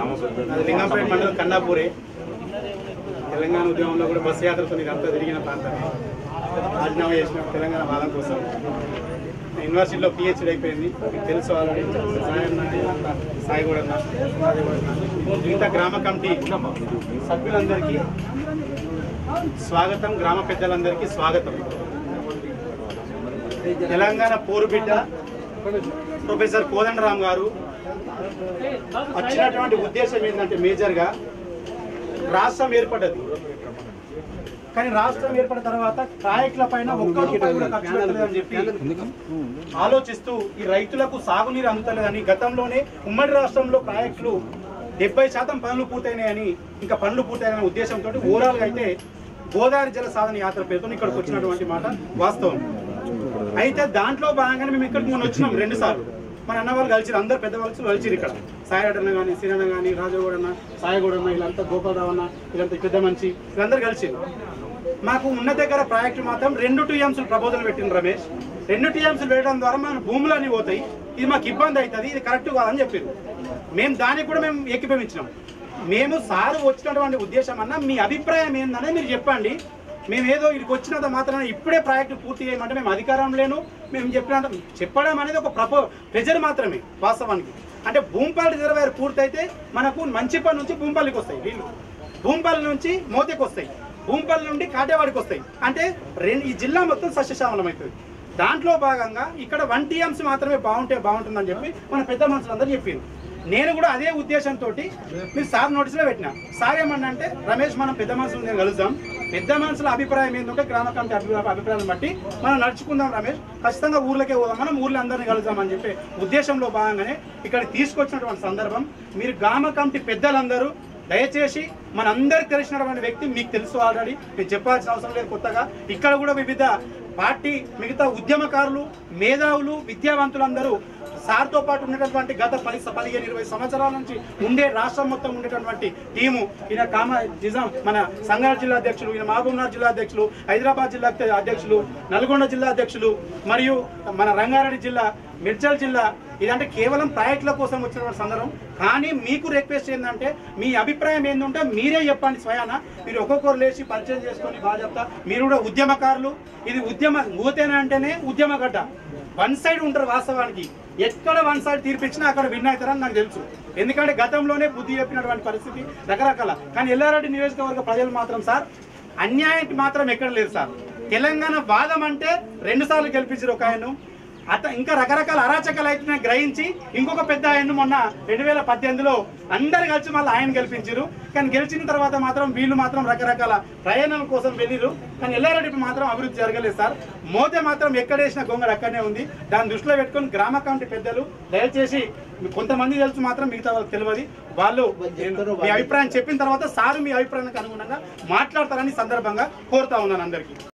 అది లింగంపేట మండలం కన్నాపూరే తెలంగాణ ఉద్యమంలో కూడా బస్సు యాత్రతో ఇదంతా తిరిగిన ప్రాంతమే రాజీనామా చేసిన తెలంగాణ వాదం కోసం యూనివర్సిటీలో పిహెచ్డి అయిపోయింది మీకు తెలుసు ఆల్రెడీ సాయన్న ఇదంతా సాయి కూడా అన్న, సాయి కూడా అన్న. మిగతా గ్రామ కమిటీ సభ్యులందరికీ స్వాగతం గ్రామ పెద్దలందరికీ స్వాగతం తెలంగాణ పోరు బిడ్డ ప్రొఫెసర్ కోదండరామ్ గారు వచ్చినటువంటి ఉద్దేశం ఏంటంటే మేజర్గా రాష్ట్రం ఏర్పడ్డది కానీ రాష్ట్రం ఏర్పడిన తర్వాత కాయకుల పైన ఒక్క రూపాయి కూడా ఖర్చు పెట్టలేదని చెప్పి ఆలోచిస్తూ ఈ రైతులకు సాగునీరు అందుతలేదని గతంలోనే ఉమ్మడి రాష్ట్రంలో కాయకులు డెబ్బై శాతం పనులు పూర్తయినాయని ఇంకా పనులు పూర్తయిన ఉద్దేశంతో ఓవరాల్గా అయితే గోదావరి జల సాధన యాత్ర పేరుతో ఇక్కడికి వచ్చినటువంటి మాట వాస్తవం అయితే దాంట్లో భాగంగానే మేము ఇక్కడికి మొన్న వచ్చినాం రెండు సార్లు మన అన్న వాళ్ళు కలిసి అందరు పెద్ద వాళ్ళు కలిసిరు ఇక్కడ సాయడన్న కానీ సిరన్న కానీ రాజగౌడన్న సాయగౌడన్న వీళ్ళంతా గోపాలరావు అన్న వీళ్ళంతా పెద్ద మనిషి వీళ్ళందరూ కలిసి మాకు ఉన్న దగ్గర ప్రాజెక్టు మాత్రం రెండు టీఎంసీలు ప్రపోజల్ పెట్టింది రమేష్ రెండు టీఎంసీలు పెట్టడం ద్వారా మన భూములన్నీ పోతాయి ఇది మాకు ఇబ్బంది అవుతుంది ఇది కరెక్ట్ కాదని చెప్పారు మేము దానికి కూడా మేము ఏకీభవించినాం మేము సారు వచ్చినటువంటి ఉద్దేశం అన్న మీ అభిప్రాయం ఏందనే మీరు చెప్పండి మేము ఏదో ఇక్కడికి వచ్చినంత మాత్రాన ఇప్పుడే ప్రాజెక్టు పూర్తి చేయమంటే మేము అధికారం లేను మేము చెప్పినంత చెప్పడం అనేది ఒక ప్రపో ప్రెజర్ మాత్రమే వాస్తవానికి అంటే భూంపల్లి రిజర్వాయర్ పూర్తయితే మనకు మంచిపల్లి నుంచి భూంపల్లికి వస్తాయి నీళ్ళు భూంపల్లి నుంచి మోతెకి వస్తాయి భూంపల్లి నుండి కాటేవాడికి వస్తాయి అంటే రెండు ఈ జిల్లా మొత్తం సస్యశ్యామలం అవుతుంది దాంట్లో భాగంగా ఇక్కడ వన్ టీఎంసీ మాత్రమే బాగుంటే బాగుంటుందని చెప్పి మన పెద్ద మనుషులందరూ చెప్పారు నేను కూడా అదే ఉద్దేశంతో మీరు సార్ నోటీసులో పెట్టిన సార్ ఏమన్నా అంటే రమేష్ మనం పెద్ద మనుషులు నేను కలుద్దాం పెద్ద మనుషుల అభిప్రాయం ఏంటంటే గ్రామ కమిటీ అభిప్రాయ అభిప్రాయాన్ని బట్టి మనం నడుచుకుందాం రమేష్ ఖచ్చితంగా ఊర్లకే పోదాం మనం ఊర్లో అందరినీ కలుద్దాం అని చెప్పి ఉద్దేశంలో భాగంగానే ఇక్కడ తీసుకొచ్చినటువంటి సందర్భం మీరు గ్రామ కమిటీ పెద్దలందరూ దయచేసి మనందరికి తెలిసినటువంటి వ్యక్తి మీకు తెలుసు ఆల్రెడీ నేను చెప్పాల్సిన అవసరం లేదు కొత్తగా ఇక్కడ కూడా వివిధ పార్టీ మిగతా ఉద్యమకారులు మేధావులు విద్యావంతులందరూ సార్తో పాటు ఉండేటటువంటి గత పది పదిహేను ఇరవై సంవత్సరాల నుంచి ఉండే రాష్ట్రం మొత్తం ఉండేటటువంటి టీము ఈయన కామ నిజాం మన సంగారెడ్డి జిల్లా అధ్యక్షులు ఈయన మహబూబ్నగర్ జిల్లా అధ్యక్షులు హైదరాబాద్ జిల్లా అధ్యక్షులు నల్గొండ జిల్లా అధ్యక్షులు మరియు మన రంగారెడ్డి జిల్లా మిర్చల్ జిల్లా ఇదంటే కేవలం ప్రాజెక్టుల కోసం వచ్చినటువంటి సందర్భం కానీ మీకు రిక్వెస్ట్ ఏంటంటే మీ అభిప్రాయం ఏంటంటే మీరే చెప్పండి స్వయాన మీరు ఒక్కొక్కరు లేచి పరిచయం చేసుకొని బాగా చెప్తా మీరు కూడా ఉద్యమకారులు ఇది ఉద్యమ ఊతేన అంటేనే ఉద్యమగడ్డ వన్ సైడ్ ఉంటారు వాస్తవానికి ఎక్కడ వన్ సైడ్ తీర్పిచ్చినా అక్కడ విన్ అవుతారని నాకు తెలుసు ఎందుకంటే గతంలోనే బుద్ధి చెప్పినటువంటి పరిస్థితి రకరకాల కానీ ఎల్లారెడ్డి నియోజకవర్గ ప్రజలు మాత్రం సార్ అన్యాయం మాత్రం ఎక్కడ లేదు సార్ తెలంగాణ వాదం అంటే రెండు సార్లు గెలిపించారు ఒక ఆయన అత ఇంకా రకరకాల అరాచకాలు అయితే గ్రహించి ఇంకొక పెద్ద ఆయన మొన్న రెండు వేల పద్దెనిమిదిలో అందరు కలిసి మళ్ళీ ఆయన గెలిపించారు కానీ గెలిచిన తర్వాత మాత్రం వీళ్ళు మాత్రం రకరకాల ప్రయాణాల కోసం వెళ్ళిరు కానీ ఎల్లారెడ్డి మాత్రం అభివృద్ధి జరగలేదు సార్ మోతే మాత్రం ఎక్కడేసిన గొంగడు అక్కడనే ఉంది దాన్ని దృష్టిలో పెట్టుకొని గ్రామ కమిటీ పెద్దలు దయచేసి కొంతమంది తెలుసు మాత్రం మిగతా వాళ్ళకి తెలియదు వాళ్ళు నేను మీ అభిప్రాయం చెప్పిన తర్వాత సారు మీ అభిప్రాయానికి అనుగుణంగా మాట్లాడతారని ఈ సందర్భంగా కోరుతా ఉన్నాను అందరికీ